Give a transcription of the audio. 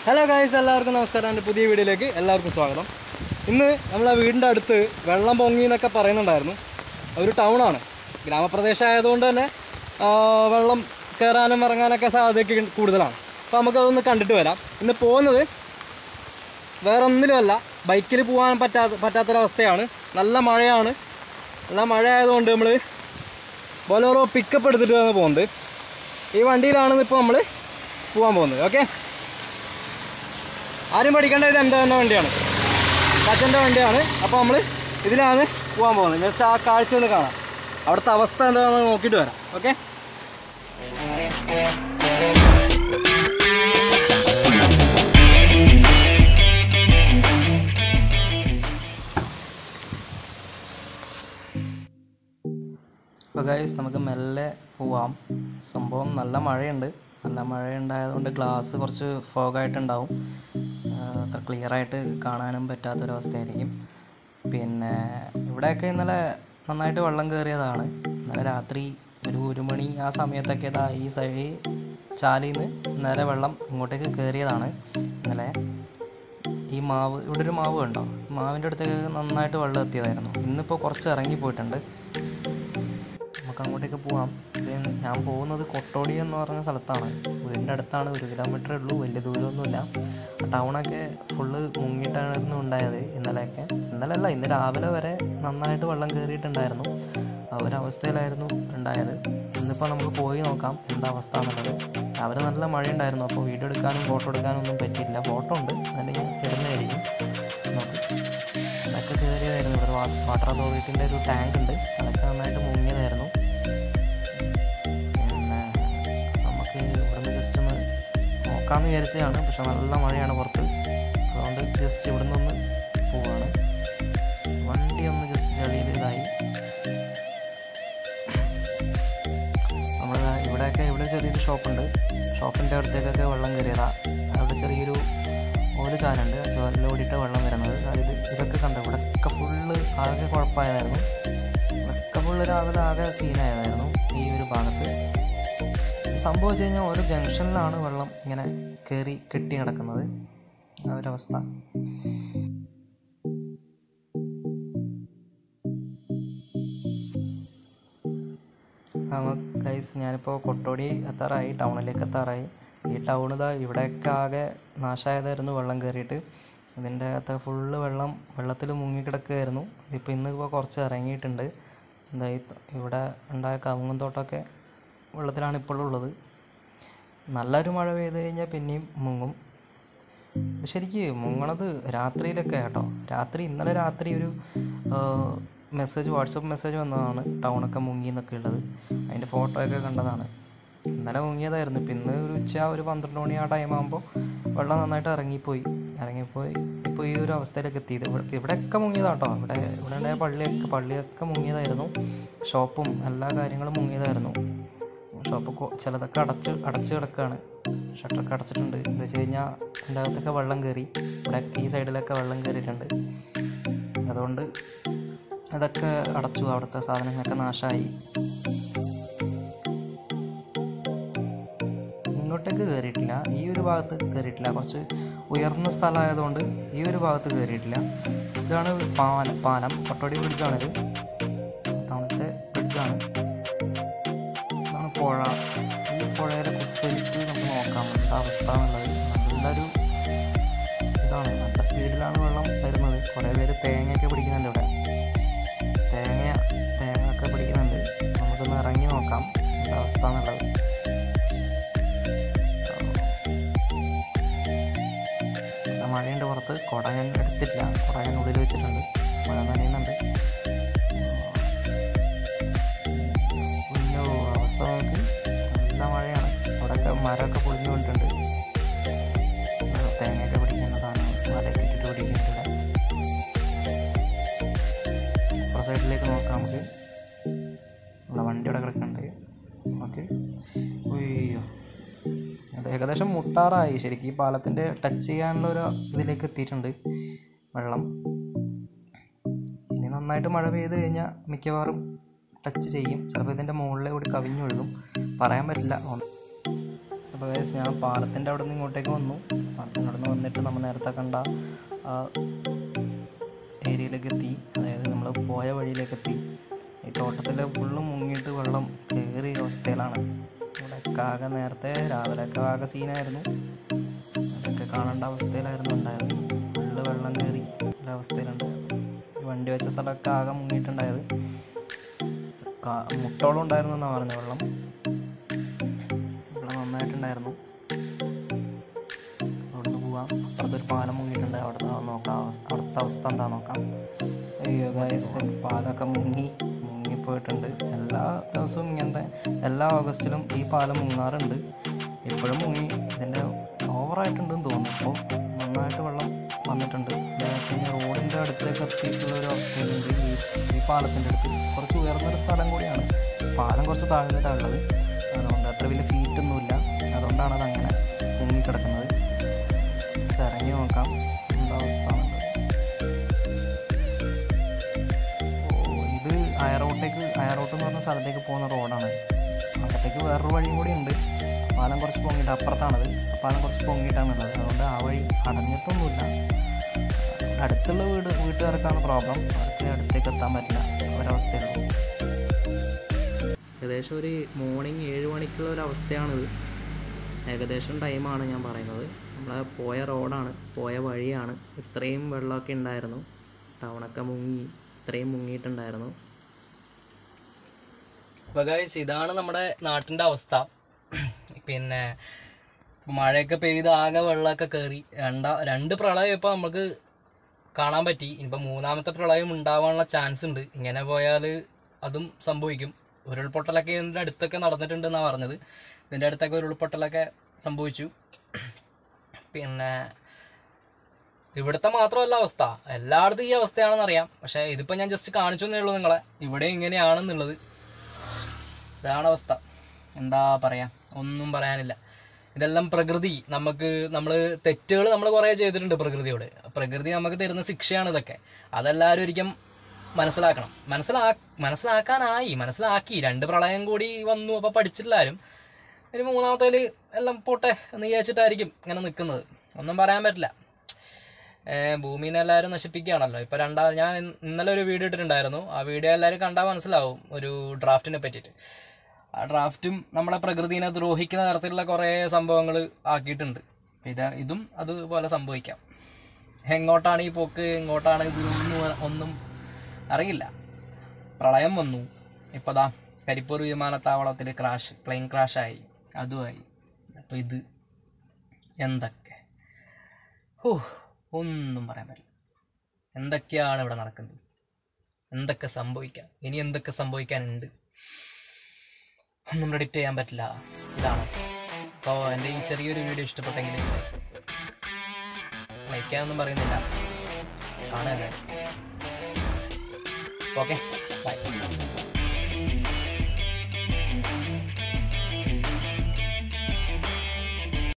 Hello guys എല്ലാവർക്കും നമസ്കാരം എൻ്റെ പുതിയ വീഡിയോയിലേക്ക് എല്ലാവർക്കും സ്വാഗതം ഇന്ന് നമ്മളെ വീടിൻ്റെ അടുത്ത് വെള്ളം പൊങ്ങി എന്നൊക്കെ പറയുന്നുണ്ടായിരുന്നു ഒരു ടൗണാണ് ഗ്രാമപ്രദേശം ആയതുകൊണ്ട് തന്നെ ആ, വെള്ളം കയറാനും ഇറങ്ങാനൊക്കെ സാധ്യതയൊക്കെ കൂടുതലാണ് അപ്പോൾ നമുക്കതൊന്ന് കണ്ടിട്ട് വരാം ഇന്ന് പോകുന്നത് വേറെ ഒന്നിലുമല്ല ബൈക്കിൽ പോകാൻ പറ്റാത്ത പറ്റാത്തൊരവസ്ഥയാണ് നല്ല മഴയാണ് നല്ല മഴ ആയതുകൊണ്ട് നമ്മൾ ബൊലോറോ പിക്കപ്പ് എടുത്തിട്ടാണ് പോകുന്നത് ഈ വണ്ടിയിലാണ് ഇപ്പോൾ നമ്മൾ പോകാൻ പോകുന്നത് ഓക്കെ ആരും പഠിക്കേണ്ട ഇത് എൻ്റെ തന്നെ വണ്ടിയാണ് അച്ഛൻ്റെ വണ്ടിയാണ് അപ്പോൾ നമ്മൾ ഇതിലാണ് പോകാൻ പോകുന്നത് ജസ്റ്റ് ആ കാഴ്ച ഒന്ന് കാണാം അവിടുത്തെ അവസ്ഥ എന്താണെന്ന് നോക്കിയിട്ട് വരാം ഓക്കെ അപ്പോൾ ഗൈസ് നമുക്ക് മെല്ലെ പോവാം സംഭവം നല്ല മഴയുണ്ട് നല്ല മഴയുണ്ടായതുകൊണ്ട് ഗ്ലാസ് കുറച്ച് ഫോഗായിട്ടുണ്ടാവും അത്ര ക്ലിയർ ആയിട്ട് കാണാനും പറ്റാത്തൊരവസ്ഥയായിരിക്കും പിന്നെ ഇവിടെയൊക്കെ ഇന്നലെ നന്നായിട്ട് വെള്ളം കയറിയതാണ് ഇന്നലെ രാത്രി ഒരു ഒരു മണി ആ സമയത്തൊക്കെ ഇതാ ഈ സൈഡ് ചാലിൽ നിന്ന് ഇന്നലെ വെള്ളം ഇങ്ങോട്ടേക്ക് കയറിയതാണ് ഇന്നലെ ഈ മാവ് ഇവിടെ ഒരു മാവ് കണ്ടോ മാവിൻ്റെ അടുത്തേക്ക് നന്നായിട്ട് വെള്ളം എത്തിയതായിരുന്നു ഇന്നിപ്പോൾ കുറച്ച് ഇറങ്ങി പോയിട്ടുണ്ട് നമുക്ക് അങ്ങോട്ടേക്ക് പോവാം ഇത് ഞാൻ പോകുന്നത് കൊട്ടോടി എന്ന് പറഞ്ഞ സ്ഥലത്താണ് വീടിൻ്റെ അടുത്താണ് ഒരു കിലോമീറ്ററേ ഉള്ളൂ വലിയ ദൂരമൊന്നുമില്ല ടൗണൊക്കെ ഫുള്ള് മുങ്ങിയിട്ടായിരുന്നു ഉണ്ടായത് ഇന്നലെയൊക്കെ ഇന്നലെ അല്ല ഇന്ന് രാവിലെ വരെ നന്നായിട്ട് വെള്ളം കയറിയിട്ടുണ്ടായിരുന്നു ആ ഒരു അവസ്ഥയിലായിരുന്നു ഉണ്ടായത് ഇന്നിപ്പോൾ നമുക്ക് പോയി നോക്കാം എന്താ അവസ്ഥ എന്നുള്ളത് രാവിലെ നല്ല മഴയുണ്ടായിരുന്നു അപ്പോൾ വീഡിയോ എടുക്കാനും ഫോട്ടോ എടുക്കാനും ഒന്നും പറ്റിയില്ല ഫോട്ടോ ഉണ്ട് അതിന് ഞാൻ ഇടുന്നതായിരിക്കും നോക്ക് അതൊക്കെ കയറിയതായിരുന്നു ഇവിടെ വാട്ടർ അതോറിറ്റിൻ്റെ ഒരു ടാങ്ക് ഉണ്ട് അതൊക്കെ നന്നായിട്ട് മുങ്ങിയതായിരുന്നു പിന്നെ നമുക്ക് ഇവിടുന്ന് ജസ്റ്റ് ഒന്ന് നോക്കാമെന്ന് വിചാരിച്ചതാണ് പക്ഷെ നല്ല മഴയാണ് പുറത്ത് അതുകൊണ്ട് ജസ്റ്റ് ഇവിടുന്ന് ഒന്ന് പോവാണ് വണ്ടി ഒന്ന് ജസ്റ്റ് ചെളിയിൽ ഇതായി നമ്മൾ ഇവിടെയൊക്കെ ഇവിടെ ചെറിയൊരു ഷോപ്പുണ്ട് ഷോപ്പിൻ്റെ അടുത്തേക്കൊക്കെ വെള്ളം കയറിയതാ അവിടെ ചെറിയൊരു ഓല് ചാലുണ്ട് ആ ചോലിലോടിയിട്ട് വെള്ളം വരുന്നത് അതായത് ഇതൊക്കെ കണ്ടു ഇവിടെയൊക്കെ ഫുള്ള് ആകെ കുഴപ്പമായതായിരുന്നു ഇവിടെയൊക്കെ ഫുള്ള് രാവിലെ ആകെ സീനായതായിരുന്നു ഈ ഒരു ഭാഗത്ത് സംഭവിച്ചു കഴിഞ്ഞാൽ ഓരോ ജംഗ്ഷനിലാണ് വെള്ളം ഇങ്ങനെ കയറി കെട്ടി കിടക്കുന്നത് ആ ഒരവസ്ഥ ഗൈസ് ഞാനിപ്പോൾ കൊട്ടോടി എത്താറായി ടൗണിലേക്ക് എത്താറായി ഈ ടൗൺ ഇതാ ഇവിടെയൊക്കെ ആകെ നാശമായതായിരുന്നു വെള്ളം കയറിയിട്ട് ഇതിൻ്റെ അകത്ത് ഫുള്ള് വെള്ളം വെള്ളത്തിൽ മുങ്ങിക്കിടക്കുകയായിരുന്നു ഇതിപ്പോൾ ഇന്ന് ഇപ്പോൾ കുറച്ച് ഇറങ്ങിയിട്ടുണ്ട് എന്താ ഈ ത- ഇവിടെ ഉണ്ടായ കവുങ്ങും തോട്ടമൊക്കെ വെള്ളത്തിലാണ് ഇപ്പോൾ ഉള്ളത് നല്ലൊരു മഴ പെയ്ത് കഴിഞ്ഞാൽ പിന്നെയും മുങ്ങും ഇത് ശരിക്ക് മുങ്ങണത് രാത്രിയിലൊക്കെ കേട്ടോ രാത്രി ഇന്നലെ രാത്രി ഒരു മെസ്സേജ് വാട്സപ്പ് മെസ്സേജ് വന്നതാണ് ടൗണൊക്കെ മുങ്ങി എന്നൊക്കെ ഉള്ളത് അതിൻ്റെ ഫോട്ടോ ഒക്കെ കണ്ടതാണ് ഇന്നലെ മുങ്ങിയതായിരുന്നു ഇപ്പം ഇന്ന് ഒരു ഉച്ച ഒരു പന്ത്രണ്ട് മണി ആ ടൈം ആകുമ്പോൾ വെള്ളം നന്നായിട്ട് ഇറങ്ങിപ്പോയി ഇറങ്ങിപ്പോയി ഇപ്പോൾ ഈ ഒരു അവസ്ഥയിലേക്ക് എത്തിയത് ഇവിടെ ഇവിടെയൊക്കെ മുങ്ങിയതാട്ടോ ഇവിടെ ഇവിടെ ഉണ്ടായ പള്ളിയൊക്കെ പള്ളിയൊക്കെ മുങ്ങിയതായിരുന്നു ഷോപ്പും എല്ലാ കാര്യങ്ങളും മുങ്ങിയതായിരുന്നു ഷോപ്പ് കൊ- ചിലതൊക്കെ അടച്ച് അടച്ച് കിടക്കുകയാണ് ഷട്ടറൊക്കെ അടച്ചിട്ടുണ്ട് എന്താ വെച്ച് കഴിഞ്ഞാൽ എൻ്റെ അകത്തൊക്കെ വെള്ളം കയറി ഇവിടെ ഈ സൈഡിലൊക്കെ വെള്ളം കയറിയിട്ടുണ്ട് അതുകൊണ്ട് അതൊക്കെ അടച്ചു അവിടുത്തെ സാധനങ്ങളൊക്കെ നാശമായി ഇങ്ങോട്ടേക്ക് കയറിയിട്ടില്ല ഈ ഒരു ഭാഗത്ത് കയറിയിട്ടില്ല കുറച്ച് ഉയർന്ന സ്ഥലമായതുകൊണ്ട് ഈ ഒരു ഭാഗത്ത് കയറിയിട്ടില്ല ഇതാണ് പാലം പാലം കൊട്ടോടി ബ്രിഡ്ജാണിത് ടൗണത്തെ ബ്രിഡ്ജാണ് ഇതാണ് പുഴ ഈ പുഴയിലെ കുത്തൊലിക്ക് നമുക്ക് നോക്കാം എന്താ അവസ്ഥ എന്നുള്ളത് നല്ലൊരു ഇതാണ് നല്ല സ്പീഡിലാണ് വെള്ളം വരുന്നത് കുറേ പേര് തേങ്ങയൊക്കെ പിടിക്കുന്നുണ്ട് ഇവിടെ തേങ്ങ തേങ്ങ ഒക്കെ പിടിക്കുന്നുണ്ട് നമുക്കൊന്ന് ഇറങ്ങി നോക്കാം എന്താ അവസ്ഥ എന്നുള്ളത് നല്ല മഴയുണ്ട് പുറത്ത് കുട ഞാൻ എടുത്തിട്ടില്ല കുട ഞാൻ ഉള്ളിൽ വെച്ചിട്ടുണ്ട് മഴ നനയുന്നുണ്ട് പിന്നെ അവസ്ഥ നോക്കി നല്ല മഴയാണ് അവിടെയൊക്കെ മരമൊക്കെ പൊളിഞ്ഞു കൊണ്ടിട്ടുണ്ട് തേങ്ങയൊക്കെ പിടിക്കുന്ന സാധനം മരയൊക്കെ ഇട്ടിട്ട് പിടിക്കുന്നുണ്ട് അപ്പുറ സൈഡിലേക്ക് നോക്കാം നമുക്ക് നമ്മുടെ വണ്ടി ഇവിടെ കിടക്കുന്നുണ്ട് ഓക്കെ അയ്യോ അത് ഏകദേശം മുട്ടാറായി ശരിക്കും ഈ പാലത്തിൻ്റെ ടച്ച് ചെയ്യാനുള്ള ഒരു ഇതിലേക്ക് എത്തിയിട്ടുണ്ട് വെള്ളം ഇനി നന്നായിട്ട് മഴ പെയ്ത് കഴിഞ്ഞാൽ മിക്കവാറും ടച്ച് ചെയ്യും ചിലപ്പോൾ ഇതിൻ്റെ മുകളിലെ കൂടി കവിഞ്ഞൊഴുകും പറയാൻ പറ്റില്ല അപ്പോൾ അപ്പോൾ guys, ഞാൻ പാലത്തിൻ്റെ അവിടെ നിന്ന് ഇങ്ങോട്ടേക്ക് വന്നു പാലത്തിൻ്റെ അവിടെ നിന്ന് വന്നിട്ട് നമ്മൾ നേരത്തെ കണ്ട ആ ഏരിയയിലേക്ക് എത്തി അതായത് നമ്മൾ പോയ വഴിയിലേക്ക് എത്തി ഈ തോട്ടത്തിൽ ഫുള്ള് മുങ്ങിയിട്ട് വെള്ളം കയറിയ അവസ്ഥയിലാണ് ഇവിടെ ആകെ നേരത്തെ രാവിലെയൊക്കെ ആകെ സീനായിരുന്നു അതൊക്കെ കാണേണ്ട അവസ്ഥയിലായിരുന്നു ഉണ്ടായത് ഫുള്ള് വെള്ളം കയറി ഉള്ള അവസ്ഥയിലുണ്ട് ഈ വണ്ടി വെച്ച സ്ഥലമൊക്കെ ആകെ മുങ്ങിയിട്ടുണ്ടായത് കാ- മുട്ടോളം ഉണ്ടായിരുന്നു എന്നാണ് പറഞ്ഞത് വെള്ളം വെള്ളം നന്നായിട്ടുണ്ടായിരുന്നു അവിടുന്ന് പോവാം അപ്പുറത്തൊരു പാലം മുങ്ങിയിട്ടുണ്ട് അവിടുത്തെ നോക്കാം അവസ്ഥ- അവിടുത്തെ അവസ്ഥ എന്താ നോക്കാം അയ്യോ ഗൈസ് പാലമൊക്കെ മുങ്ങി മുങ്ങിപ്പോയിട്ടുണ്ട് എല്ലാ ദിവസവും ഇങ്ങനത്തെ എല്ലാ ഓഗസ്റ്റിലും ഈ പാലം മുങ്ങാറുണ്ട് ഇപ്പോഴും മുങ്ങി ഇതിൻ്റെ ഓവറായിട്ടുണ്ടെന്ന് തോന്നുന്നു ഇപ്പോൾ നന്നായിട്ട് വെള്ളം വന്നിട്ടുണ്ട് എന്താ വെച്ച് കഴിഞ്ഞാൽ റോഡിൻ്റെ അടുത്തേക്ക് എത്തിയിട്ടുള്ള ഒരു അവസ്ഥയുണ്ട് ഈ ഈ പാലത്തിൻ്റെ അടുത്ത് കുറച്ച് ഉയർന്നൊരു സ്ഥലം കൂടിയാണ് പാലം കുറച്ച് താഴ്ന്നിട്ടാണ് ഉള്ളത് അതുകൊണ്ട് അത്ര വലിയ ഫീറ്റൊന്നുമില്ല അതുകൊണ്ടാണ് അതങ്ങനെ മുങ്ങിക്കിടക്കുന്നത് ഇത് ഇറങ്ങി നോക്കാം എന്താ അവസ്ഥ എന്നുള്ളത്. ഓ, ഇത് അയറോട്ടേക്ക് അയറോട്ട് എന്ന് പറഞ്ഞ സ്ഥലത്തേക്ക് പോകുന്ന റോഡാണ് അകത്തേക്ക് വേറൊരു വഴിയും കൂടി ഉണ്ട് പാലം കുറച്ച് പൊങ്ങിയിട്ട് അപ്പുറത്താണത് ആ പാലം കുറച്ച് പൊങ്ങിയിട്ടാണുള്ളത് അതുകൊണ്ട് ആ വഴി അടഞ്ഞിട്ടൊന്നുമില്ല അടുത്തുള്ള വീട് വീട്ടുകാർക്കാണ് പ്രോബ്ലം അവർക്ക് അടുത്തേക്ക് എത്താൻ പറ്റില്ല ഒരവസ്ഥയുള്ളൂ ഏകദേശം ഒരു മോർണിംഗ് ഏഴ് മണിക്കുള്ള ഒരു അവസ്ഥയാണിത് ഏകദേശം ടൈമാണ് ഞാൻ പറയുന്നത് നമ്മളെ പോയ റോഡാണ് പോയ വഴിയാണ് ഇത്രയും വെള്ളമൊക്കെ ഉണ്ടായിരുന്നു ടൗണൊക്കെ മുങ്ങി ഇത്രയും മുങ്ങിയിട്ടുണ്ടായിരുന്നു അപ്പോൾ ഗൈസ് ഇതാണ് നമ്മുടെ നാട്ടിൻ്റെ അവസ്ഥ പിന്നെ മഴയൊക്കെ പെയ്ത് ആകെ വെള്ളമൊക്കെ കയറി രണ്ടാ രണ്ട് പ്രളയം ഇപ്പോൾ നമുക്ക് കാണാൻ പറ്റി ഇനിയിപ്പോൾ മൂന്നാമത്തെ പ്രളയം ഉണ്ടാവാനുള്ള ചാൻസ് ഉണ്ട് ഇങ്ങനെ പോയാൽ അതും സംഭവിക്കും ഉരുൾപൊട്ടലൊക്കെ ഇതിൻ്റെ അടുത്തൊക്കെ നടന്നിട്ടുണ്ടെന്നാണ് പറഞ്ഞത് ഇതിൻ്റെ അടുത്തൊക്കെ ഉരുൾപൊട്ടലൊക്കെ സംഭവിച്ചു പിന്നെ ഇവിടുത്തെ മാത്രമല്ല അവസ്ഥ എല്ലായിടത്തും ഈ അവസ്ഥയാണെന്ന് അറിയാം പക്ഷേ ഇതിപ്പോൾ ഞാൻ ജസ്റ്റ് കാണിച്ചു എന്നേ ഉള്ളൂ നിങ്ങളെ ഇവിടെ ഇങ്ങനെയാണെന്നുള്ളത് ഇതാണ് അവസ്ഥ എന്താ പറയാ ഒന്നും പറയാനില്ല ഇതെല്ലാം പ്രകൃതി നമുക്ക് നമ്മൾ തെറ്റുകൾ നമ്മൾ കുറേ ചെയ്തിട്ടുണ്ട് പ്രകൃതിയോട് പ്രകൃതി നമുക്ക് തരുന്ന ശിക്ഷയാണ് ഇതൊക്കെ അതെല്ലാവരും ഒരിക്കലും മനസ്സിലാക്കണം മനസ്സിലാ മനസ്സിലാക്കാനായി മനസ്സിലാക്കി രണ്ട് പ്രളയം കൂടി വന്നു അപ്പോൾ പഠിച്ചില്ലാരും ഇനി മൂന്നാമത്തേൽ എല്ലാം പോട്ടെ എന്ന് വിചാരിച്ചിട്ടായിരിക്കും ഇങ്ങനെ നിൽക്കുന്നത് ഒന്നും പറയാൻ പറ്റില്ല ഏഹ് ഭൂമിനെ എല്ലാവരും നശിപ്പിക്കുകയാണല്ലോ ഇപ്പോൾ രണ്ടാ ഞാൻ ഇന്ന് ഇന്നലെ ഒരു വീഡിയോ ഇട്ടിട്ടുണ്ടായിരുന്നു ആ വീഡിയോ എല്ലാവരും കണ്ടാൽ മനസ്സിലാവും ഒരു ഡ്രാഫ്റ്റിനെ പറ്റിയിട്ട് ആ ഡ്രാഫ്റ്റും നമ്മുടെ പ്രകൃതിനെ ദ്രോഹിക്കുന്ന തരത്തിലുള്ള കുറേ സംഭവങ്ങൾ ആക്കിയിട്ടുണ്ട് ഇത് ഇതും അതുപോലെ സംഭവിക്കാം എങ്ങോട്ടാണ് ഈ പോക്ക് എങ്ങോട്ടാണ് ഇത് ഒന്നും ഒന്നും അറിയില്ല പ്രളയം വന്നു ഇപ്പോൾ ദാ കരിപ്പൂർ വിമാനത്താവളത്തിൽ ക്രാഷ് പ്ലെയിൻ ക്രാഷായി അതുമായി അപ്പോൾ ഇത് എന്തൊക്കെ ഹൂ ഒന്നും പറയാൻ പറ്റില്ല എന്തൊക്കെയാണ് ഇവിടെ നടക്കുന്നത് എന്തൊക്കെ സംഭവിക്കാം ഇനി എന്തൊക്കെ സംഭവിക്കാനുണ്ട് ഒന്നും പ്രെഡിക്റ്റ് ചെയ്യാൻ പറ്റില്ല ഇതാണ് അവസ്ഥ അപ്പോൾ എൻ്റെ ഈ ചെറിയൊരു വീഡിയോ ഇഷ്ടപ്പെട്ടെങ്കിൽ ലൈക്ക് ചെയ്യാനൊന്നും പറയുന്നില്ല കാണാല്ലേ ഓക്കെ ബൈ